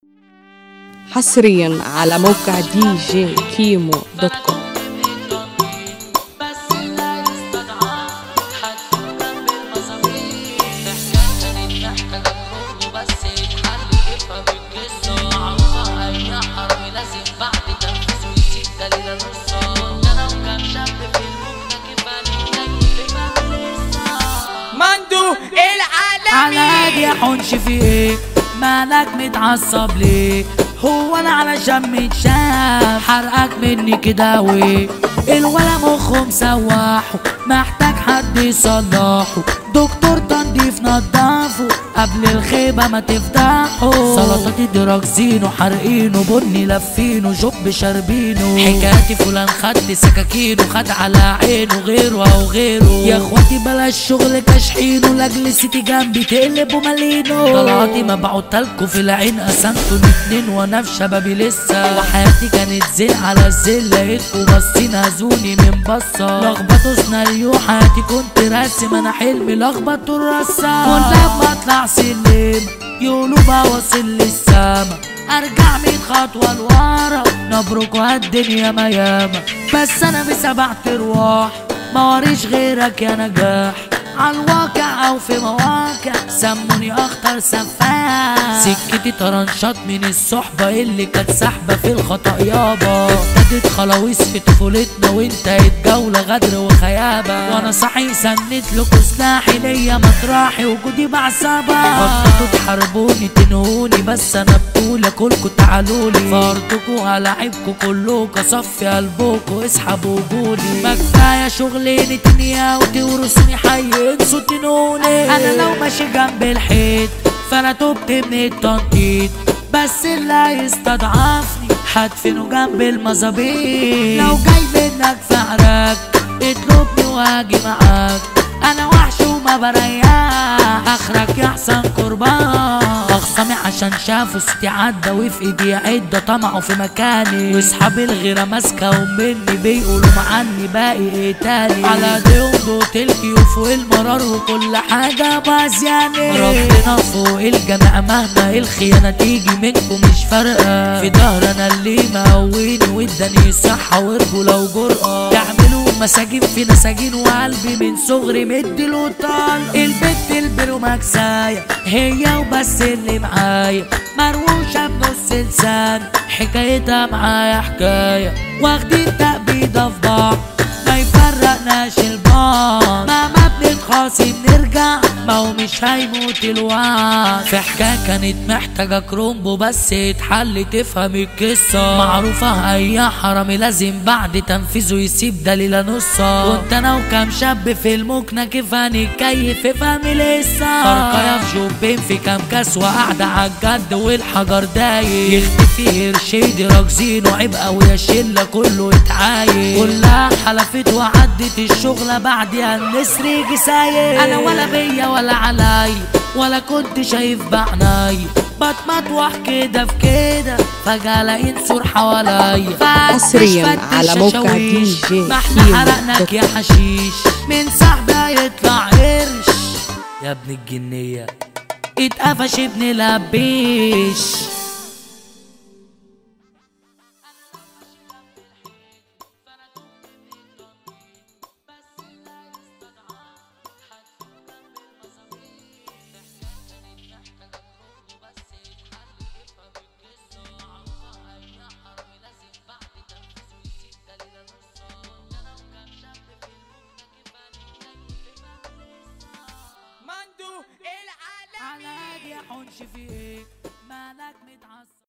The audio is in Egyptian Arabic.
حصريا على موقع دي جي كيمو دوت كوم بس لا يستدعى حتى بالمصابيح حكاية محتاجة تروح بس يتحل يفهم القصة عروسة أي حرامي لازم بعد تنفيذه يسيب دليل النصة ده لو كان شاب في المبنى كفاية كيف ما لسه مندو العالمي على يا حنش في ايه مالك متعصب ليه هو انا علشان متشاف حرقك مني كده ويه الولا مخه مسوحه محتاج حد يصلحه دكتور تنظيف نضفه قبل الخيبة ما تفتحه سلطاتي دراكسينه حارقينه بني لفينه جب شاربينه حكايتي فلان خد سكاكينه خد على عينه غيره او غيره يا اخواتي بلاش شغل كاشحينه لاجل سيتي جنبي تقلبوا مالينه طلعتي مبعوتلكوا في العين قسمتوا الاتنين وانا في شبابي لسه وحياتي كانت زين على الزين لقيتكوا باصين هزوني من بصه لخبطوا سيناريو حياتي كنت راسم انا حلمي لخبطوا الرسام كل ما اطلع سلم يقولوا بوصل للسما ارجع ميت خطوه لورا نبرك الدنيا ما ياما بس انا بسبع ارواح ما وريش غيرك يا نجاح عالواقع او في مواقع سموني اخطر سفاح سكتي طرنشات من الصحبة اللي كانت سحبة في الخطأ يابا ابتدت خلاويص في طفولتنا وانتهت جولة غدر وخيابة وانا صاحي سنت لكم سلاحي ليا مطرحي وجودي بعصابة خططوا تحاربوني تنهوني بس انا بطولة كلكوا تعالولي فرضكوا هلاعبكوا كلكوا صفي قلبكوا اسحبوا وجودي ما كفاية شغلانة تنيا وتورثوني حي انسوا تنوني انا لو ماشي جنب الحيط فانا تبت من التنطيط بس اللي هيستضعفني هدفنه جنب المظابيط لو جاي منك في عراك اطلبني واجي معاك انا وحش وما بريح اخرك يحسن قربان اخصامي عشان شافوا ستي عدى وفي ايدي عدة طمعوا في مكاني واصحابي الغيرة ماسكة ومني بيقولوا معني باقي ايه تاني على ديهم دوت الكيوف والمرار وكل حاجة بازياني ربنا فوق الجميع مهما الخيانة تيجي منكم مش فارقة في ظهر انا اللي مقويني واداني صحة ورجولة وجرأة تعملوا مساجين في نساجين وقلبي من صغري مدي له طال البت البرو مكساية هي وبس اللي معايا مروشة بنص لسان حكايتها معايا حكاية واخدين تأبيدة في بعض ما يفرقناش البعض مهما بنتخاصم نرجع ما هو مش هيموت الوعد في حكاية كانت محتاجة كرومبو بس يتحل تفهم القصة معروفة أي حرامي لازم بعد تنفيذه يسيب دليل نصة كنت أنا وكام شاب في المكنة كيف هنتكيف افهم لسه فرقايا في جوبين في كام كاس وقاعدة عالجد والحجر دايق يختفي قرشيدي راكزين وعيب قوي يا شلة كله اتعايق كلها حلفت وعدت الشغلة بعدها النسر يجي سايق أنا ولا بيا ولا علي ولا كنت شايف بعناي بتمطوح كده في كده فجأة الاقي نسور حواليا فتش حصرياً فتش على موقع أشاويش. دي جي ما احنا كيمو حرقناك دوت يا حشيش من صاحبي يطلع قرش يا ابن الجنية اتقفش ابن لبيش مندو العالمي على يا حنش في ايه مالك متعصب